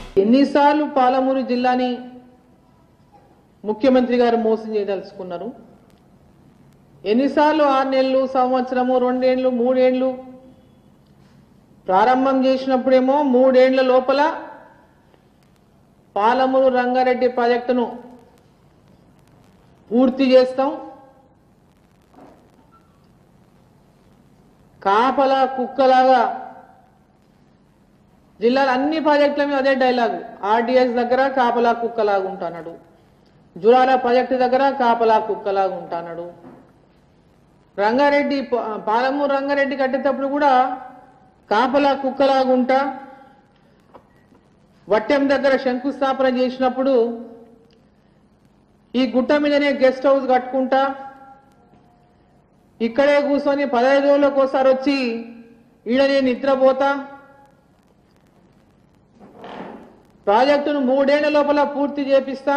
ఎన్నిసార్లు పాలమూరు జిల్లాని ముఖ్యమంత్రి గారు మోసం చేయదలుచుకున్నారు ఎన్నిసార్లు ఆరు నెలలు సంవత్సరము రెండేళ్లు మూడేళ్లు ప్రారంభం చేసినప్పుడేమో మూడేండ్ల లోపల పాలమూరు రంగారెడ్డి ప్రాజెక్టును పూర్తి చేస్తాం కాపలా కుక్కలాగా జిల్లాలో అన్ని ప్రాజెక్టుల మీద అదే డైలాగు ఆర్డీఎస్ దగ్గర కాపలా కుక్కలాగా ఉంటానడు జురాల ప్రాజెక్టు దగ్గర కాపలా కుక్కలాగా ఉంటానడు రంగారెడ్డి ప- పాలమూరు రంగారెడ్డి కట్టేటప్పుడు కూడా కాపలా కుక్కలాగా ఉంటా వట్టెం దగ్గర శంకుస్థాపన చేసినప్పుడు ఈ గుట్ట మీదనే గెస్ట్ హౌస్ కట్టుకుంటా ఇక్కడే కూర్చొని పదహైదు రోజులకు ఒకసారి వచ్చి ఈడనే నిద్రపోతా ప్రాజెక్టును మూడేళ్ల లోపల పూర్తి చేపిస్తా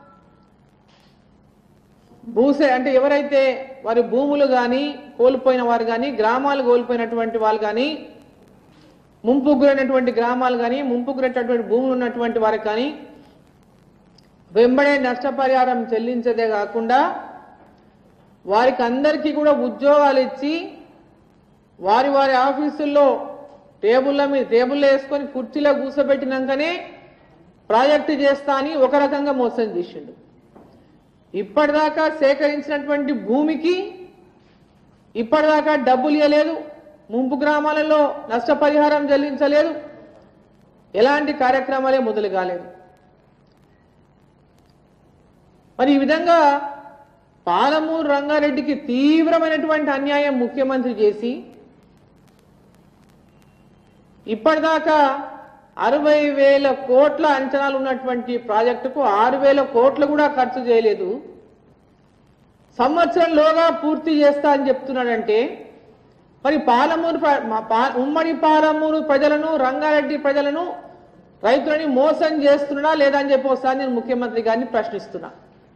భూసే అంటే ఎవరైతే వారి భూములు కానీ కోల్పోయిన వారు కానీ గ్రామాలు కోల్పోయినటువంటి వాళ్ళు కానీ ముంపు గురైనటువంటి గ్రామాలు కానీ ముంపు గురైనటువంటి భూములు ఉన్నటువంటి వారికి కానీ వెంబడే నష్టపరిహారం చెల్లించదే కాకుండా వారికి అందరికీ కూడా ఉద్యోగాలు ఇచ్చి వారి వారి ఆఫీసుల్లో టేబుల్ల మీద టేబుల్లో వేసుకొని కుర్చీలో కూర్చోబెట్టినాకనే ప్రాజెక్టు చేస్తా అని ఒక రకంగా మోసం చేసిండు ఇప్పటిదాకా సేకరించినటువంటి భూమికి ఇప్పటిదాకా డబ్బులు ఇవ్వలేదు ముంపు గ్రామాలలో నష్టపరిహారం చెల్లించలేదు ఎలాంటి కార్యక్రమాలే మొదలు కాలేదు మరి ఈ విధంగా పాలమూరు రంగారెడ్డికి తీవ్రమైనటువంటి అన్యాయం ముఖ్యమంత్రి చేసి ఇప్పటిదాకా అరవై వేల కోట్ల అంచనాలు ఉన్నటువంటి ప్రాజెక్టుకు ఆరు వేల కోట్లు కూడా ఖర్చు చేయలేదు సంవత్సరంలోగా పూర్తి చేస్తా అని చెప్తున్నాడంటే మరి పాలమూరు ప్ర- మా పా- ఉమ్మడి పాలమూరు ప్రజలను రంగారెడ్డి ప్రజలను రైతులని మోసం చేస్తున్నాడా లేదా అని చెప్పి ఒకసారి నేను ముఖ్యమంత్రి గారిని ప్రశ్నిస్తున్నా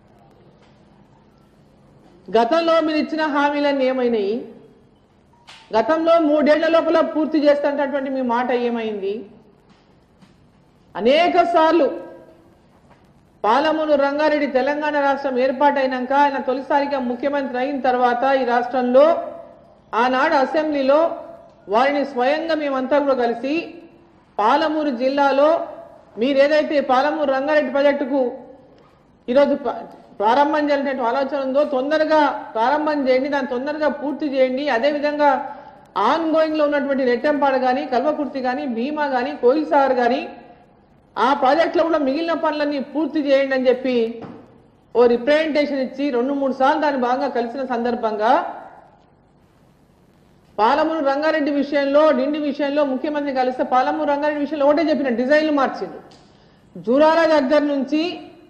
గతంలో మీరు ఇచ్చిన హామీలన్నీ ఏమైనాయి గతంలో మూడేళ్ల లోపల పూర్తి చేస్తున్నటువంటి మీ మాట ఏమైంది అనేక సార్లు పాలమూరు రంగారెడ్డి తెలంగాణ రాష్ట్రం ఏర్పాటైనాక ఆయన తొలిసారిగా ముఖ్యమంత్రి అయిన తర్వాత ఈ రాష్ట్రంలో ఆనాడు అసెంబ్లీలో వారిని స్వయంగా మేమంతా కూడా కలిసి పాలమూరు జిల్లాలో మీరేదైతే పాలమూరు రంగారెడ్డి ప్రాజెక్టుకు ఈరోజు ప- ప్రారంభం చేయాలంటే ఆలోచన ఉందో తొందరగా ప్రారంభం చేయండి దాన్ని తొందరగా పూర్తి చేయండి అదేవిధంగా ఆన్ గోయింగ్ లో ఉన్నటువంటి రెట్టెంపాడు కానీ కల్వకుర్తి కానీ భీమా కానీ కోయిల్ సాగర్ కానీ ఆ ప్రాజెక్టులో కూడా మిగిలిన పనులన్నీ పూర్తి చేయండి అని చెప్పి ఓ రిప్రజెంటేషన్ ఇచ్చి రెండు మూడు సార్లు దాన్ని బాగా కలిసిన సందర్భంగా పాలమూరు రంగారెడ్డి విషయంలో డిండి విషయంలో ముఖ్యమంత్రి కలిస్తే పాలమూరు రంగారెడ్డి విషయంలో ఒకటే చెప్పిన డిజైన్లు మార్చిండు జూరాల దగ్గర నుంచి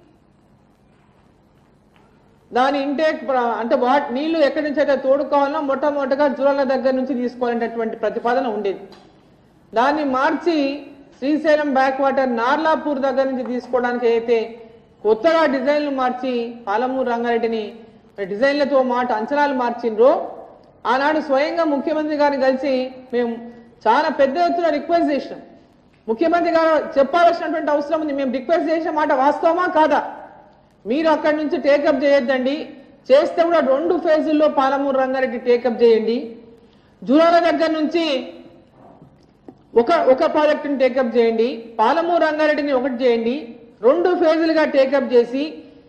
దాని ఇంటేక్ ప్ర- అంటే వాట్ నీళ్లు ఎక్కడి నుంచి అయితే తోడుకోవాలో మొట్టమొదటిగా జూరాల దగ్గర నుంచి తీసుకోవాలనేటటువంటి ప్రతిపాదన ఉండేది దాన్ని మార్చి శ్రీశైలం బ్యాక్ వాటర్ నార్లాపూర్ దగ్గర నుంచి తీసుకోవడానికి అయితే కొత్తగా డిజైన్లు మార్చి పాలమూరు రంగారెడ్డిని డిజైన్లతో మాట అంచనాలు మార్చిండ్రో ఆనాడు స్వయంగా ముఖ్యమంత్రి గారిని కలిసి మేము చాలా పెద్ద ఎత్తున రిక్వెస్ట్ చేసినాం ముఖ్యమంత్రి గారు చెప్పాల్సినటువంటి అవసరం ఉంది మేము రిక్వెస్ట్ చేసిన మాట వాస్తవమా కాదా మీరు అక్కడి నుంచి టేకప్ చేయొద్దండి చేస్తే కూడా రెండు ఫేజుల్లో పాలమూరు రంగారెడ్డి టేకప్ చేయండి జూరాల దగ్గర నుంచి ఒక ఒక ప్రాజెక్టుని టేకప్ చేయండి పాలమూరు రంగారెడ్డిని ఒకటి చేయండి రెండు ఫేజులుగా టేకప్ చేసి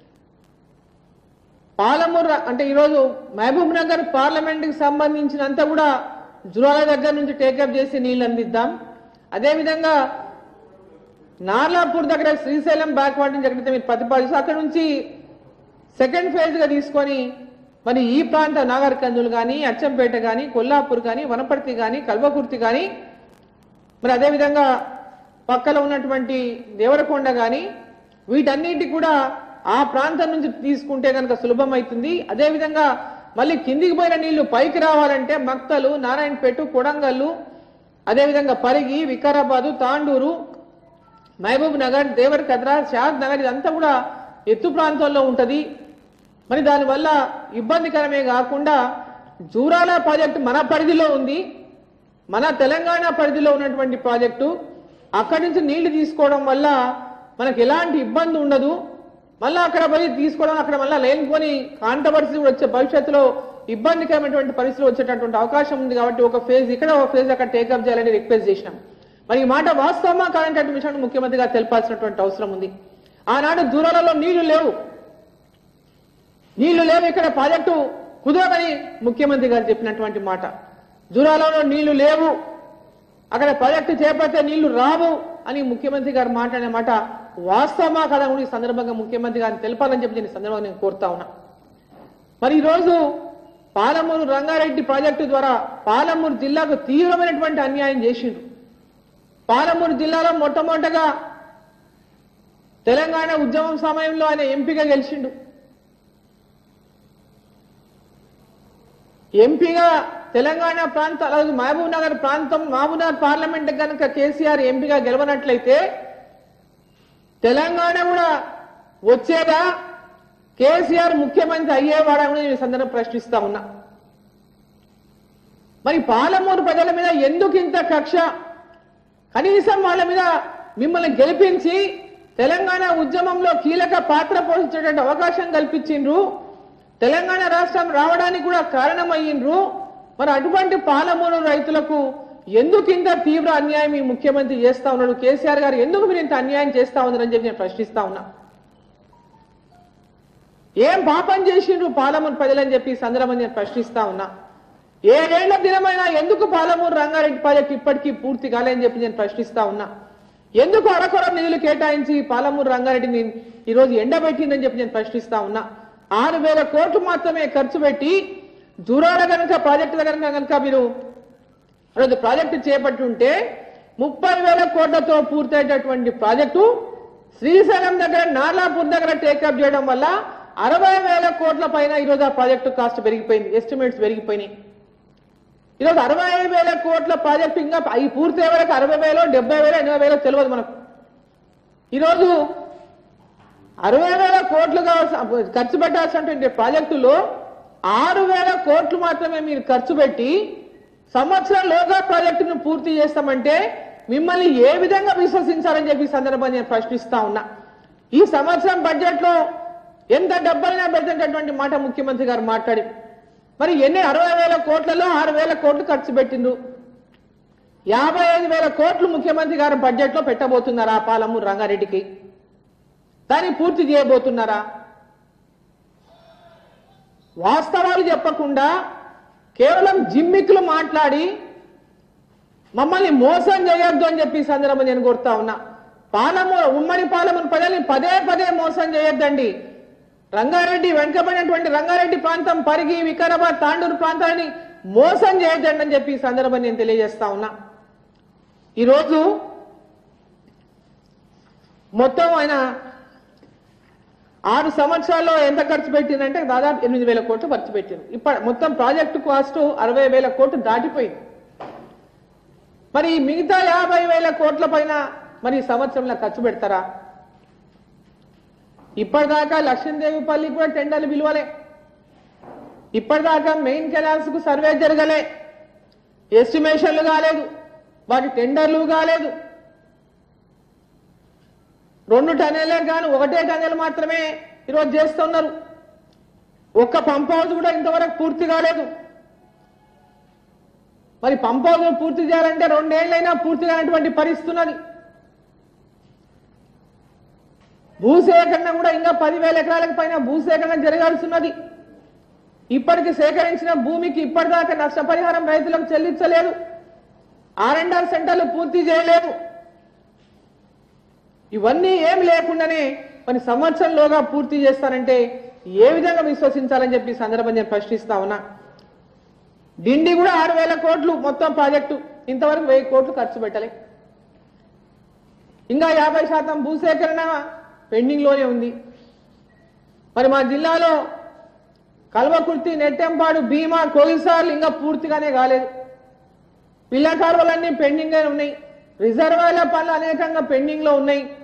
పాలమూరు ర- అంటే ఈరోజు మహబూబ్ నగర్ పార్లమెంట్కి సంబంధించినంత కూడా జురాల దగ్గర నుంచి టేకప్ చేసి నీళ్ళు అందిద్దాం అదేవిధంగా నార్లాపూర్ దగ్గర శ్రీశైలం బ్యాక్వర్డ్ నుంచి ఎక్కడైతే మీరు ప్రతిపాదిస్తూ అక్కడ నుంచి సెకండ్ ఫేజ్ గా తీసుకొని మరి ఈ ప్రాంత నాగర్ కందులు కానీ అచ్చంపేట కానీ కొల్లాపూర్ కానీ వనపర్తి కానీ కల్వకుర్తి కానీ మరి అదేవిధంగా పక్కన ఉన్నటువంటి దేవరకొండ కానీ వీటన్నిటి కూడా ఆ ప్రాంతం నుంచి తీసుకుంటే కనుక సులభం అవుతుంది అదేవిధంగా మళ్ళీ కిందికి పోయిన నీళ్లు పైకి రావాలంటే మక్తలు నారాయణపేట కొడంగల్లు అదేవిధంగా పరిగి వికారాబాదు తాండూరు మహబూబ్ నగర్ దేవర్ కద్రా షాద్ నగర్ ఇదంతా కూడా ఎత్తు ప్రాంతాల్లో ఉంటది మరి దానివల్ల ఇబ్బందికరమే కాకుండా జూరాల ప్రాజెక్టు మన పరిధిలో ఉంది మన తెలంగాణ పరిధిలో ఉన్నటువంటి ప్రాజెక్టు అక్కడి నుంచి నీళ్లు తీసుకోవడం వల్ల మనకు ఎలాంటి ఇబ్బంది ఉండదు మళ్ళీ అక్కడ పోయి తీసుకోవడం అక్కడ మళ్ళీ లేనిపోని కాంట్రవర్సీ కూడా వచ్చే భవిష్యత్తులో ఇబ్బందికరమైనటువంటి పరిస్థితులు వచ్చేటటువంటి అవకాశం ఉంది కాబట్టి ఒక ఫేజ్ ఇక్కడ ఒక ఫేజ్ అక్కడ టేకప్ చేయాలని రిక్వెస్ట్ చేసినాం మరి ఈ మాట వాస్తవమా కాదంటే విషయాన్ని ముఖ్యమంత్రి గారు తెలపాల్సినటువంటి అవసరం ఉంది ఆనాడు దూరాలలో నీళ్లు లేవు నీళ్లు లేవు ఇక్కడ ప్రాజెక్టు కుదరదని ముఖ్యమంత్రి గారు చెప్పినటువంటి మాట జూరాలలో నీళ్లు లేవు అక్కడ ప్రాజెక్టు చేపడితే నీళ్లు రావు అని ముఖ్యమంత్రి గారు మాట్లాడిన మాట వాస్తవమా కదా కూడా ఈ సందర్భంగా ముఖ్యమంత్రి గారిని తెలపాలని చెప్పి నేను ఈ సందర్భంగా నేను కోరుతా ఉన్నా మరి ఈరోజు పాలమూరు రంగారెడ్డి ప్రాజెక్టు ద్వారా పాలమూరు జిల్లాకు తీవ్రమైనటువంటి అన్యాయం చేసిండ్రు పాలమూరు జిల్లాలో మొట్టమొదటగా తెలంగాణ ఉద్యమం సమయంలో ఆయన ఎంపీగా గెలిచిండు ఎంపీగా తెలంగాణ ప్రాంత అలాగే మహబూబ్ నగర్ ప్రాంతం మహబూబ్ నగర్ పార్లమెంట్ కనుక కేసీఆర్ ఎంపీగా గెలవనట్లయితే తెలంగాణ కూడా వచ్చేదా కేసీఆర్ ముఖ్యమంత్రి అయ్యేవాడా కూడా నేను ఈ సందర్భం ప్రశ్నిస్తా ఉన్నా మరి పాలమూరు ప్రజల మీద ఎందుకు ఇంత కక్ష కనీసం వాళ్ళ మీద మిమ్మల్ని గెలిపించి తెలంగాణ ఉద్యమంలో కీలక పాత్ర పోషించేటువంటి అవకాశం కల్పించిండ్రు తెలంగాణ రాష్ట్రం రావడానికి కూడా కారణమయ్యిండ్రు మరి అటువంటి పాలమూరు రైతులకు ఎందుకు ఇంత తీవ్ర అన్యాయం ఈ ముఖ్యమంత్రి చేస్తా ఉన్నాడు కేసీఆర్ గారు ఎందుకు మీరు ఇంత అన్యాయం చేస్తా ఉన్నారని చెప్పి నేను ప్రశ్నిస్తా ఉన్నా ఏం పాపం చేసిండ్రు పాలమూరు ప్రజలని చెప్పి ఈ సందర్భంగా నేను ప్రశ్నిస్తా ఉన్నా ఏడేళ్ల దినమైనా ఎందుకు పాలమూరు రంగారెడ్డి ప్రాజెక్ట్ ఇప్పటికీ పూర్తి కాలేదని చెప్పి నేను ప్రశ్నిస్తా ఉన్నా ఎందుకు అరకొర నిధులు కేటాయించి పాలమూరు రంగారెడ్డిని ఈరోజు ఎండబెట్టిందని చెప్పి నేను ప్రశ్నిస్తా ఉన్నా ఆరు వేల కోట్లు మాత్రమే ఖర్చు పెట్టి దూరాల కనుక ప్రాజెక్టు దగ్గర కనుక మీరు రోజు ప్రాజెక్టు చేపట్టి ఉంటే ముప్పై వేల కోట్లతో పూర్తయ్యేటటువంటి ప్రాజెక్టు శ్రీశైలం దగ్గర నార్లాపూర్ దగ్గర టేకప్ చేయడం వల్ల అరవై వేల కోట్ల పైన ఈరోజు ఆ ప్రాజెక్టు కాస్ట్ పెరిగిపోయింది ఎస్టిమేట్స్ పెరిగిపోయినాయి ఈరోజు అరవై వేల కోట్ల ప్రాజెక్టు ఇంకా అవి పూర్తి అయ్యే వరకు అరవై వేలో డెబ్బై వేలో ఎనభై వేలో తెలియదు మనకు ఈరోజు అరవై వేల కోట్లు కావాల్సిన ఖర్చు పెట్టాల్సినటువంటి ప్రాజెక్టులో ఆరు వేల కోట్లు మాత్రమే మీరు ఖర్చు పెట్టి సంవత్సరంలోగా ప్రాజెక్టును పూర్తి చేస్తామంటే మిమ్మల్ని ఏ విధంగా విశ్వసించాలని చెప్పి ఈ సందర్భంగా నేను ప్రశ్నిస్తా ఉన్నా ఈ సంవత్సరం బడ్జెట్ లో ఎంత డబ్బైనా పెడుతున్నటువంటి మాట ముఖ్యమంత్రి గారు మాట్లాడి మరి ఎన్ని అరవై వేల కోట్లలో ఆరు వేల కోట్లు ఖర్చు పెట్టిండ్రు యాభై ఐదు వేల కోట్లు ముఖ్యమంత్రి గారు బడ్జెట్ లో పెట్టబోతున్నారా పాలమూరు రంగారెడ్డికి దాన్ని పూర్తి చేయబోతున్నారా వాస్తవాలు చెప్పకుండా కేవలం జిమ్మిక్కులు మాట్లాడి మమ్మల్ని మోసం చేయొద్దు అని చెప్పి ఈ సందర్భం నేను కోరుతా ఉన్నా పాలమూరు ఉమ్మడి పాలమూరు ప్రజల్ని పదే పదే మోసం చేయొద్దండి రంగారెడ్డి వెనుకబడినటువంటి రంగారెడ్డి ప్రాంతం పరిగి వికారాబాద్ తాండూరు ప్రాంతాన్ని మోసం చేయొద్దండి అని చెప్పి ఈ సందర్భం నేను తెలియజేస్తా ఉన్నా ఈరోజు మొత్తం ఆయన ఆరు సంవత్సరాల్లో ఎంత ఖర్చు పెట్టిందంటే దాదాపు ఎనిమిది వేల కోట్లు ఖర్చు పెట్టింది ఇప్పుడు మొత్తం ప్రాజెక్టు కాస్ట్ అరవై వేల కోట్లు దాటిపోయింది మరి ఈ మిగతా యాభై వేల కోట్ల పైన మరి ఈ సంవత్సరంలో ఖర్చు పెడతారా ఇప్పటిదాకా లక్ష్మీదేవిపల్లి కూడా టెండర్లు పిలువలే ఇప్పటిదాకా మెయిన్ కెనాల్స్ కు సర్వే జరగలే ఎస్టిమేషన్లు కాలేదు వాటి టెండర్లు కాలేదు రెండు టనెలే కానీ ఒకటే టనెల్ మాత్రమే ఈరోజు చేస్తున్నారు ఒక్క పంప్ హౌస్ కూడా ఇంతవరకు పూర్తి కాలేదు మరి పంప్ హౌస్ పూర్తి చేయాలంటే రెండేళ్లైనా పూర్తి కానటువంటి పరిస్థితి ఉన్నది భూసేకరణ కూడా ఇంకా పదివేల ఎకరాలకు పైన భూసేకరణ జరగాల్సి ఉన్నది ఇప్పటికి సేకరించిన భూమికి ఇప్పటిదాకా నష్టపరిహారం రైతులకు చెల్లించలేదు ఆర్ అండ్ ఆర్ సెంటర్లు పూర్తి చేయలేదు ఇవన్నీ ఏం లేకుండానే మరి సంవత్సరంలోగా పూర్తి చేస్తారంటే ఏ విధంగా విశ్వసించాలని చెప్పి ఈ సందర్భం నేను ప్రశ్నిస్తా ఉన్నా డిండి కూడా ఆరు వేల కోట్లు మొత్తం ప్రాజెక్టు ఇంతవరకు వెయ్యి కోట్లు ఖర్చు పెట్టలే ఇంకా యాభై శాతం భూసేకరణ పెండింగ్ లోనే ఉంది మరి మా జిల్లాలో కల్వకుర్తి నెట్టెంపాడు భీమా కోయిసార్లు ఇంకా పూర్తిగానే కాలేదు పిల్ల కాలువలన్నీ పెండింగ్ గానే ఉన్నాయి రిజర్వాయర్ల పనులు అనేకంగా పెండింగ్ లో ఉన్నాయి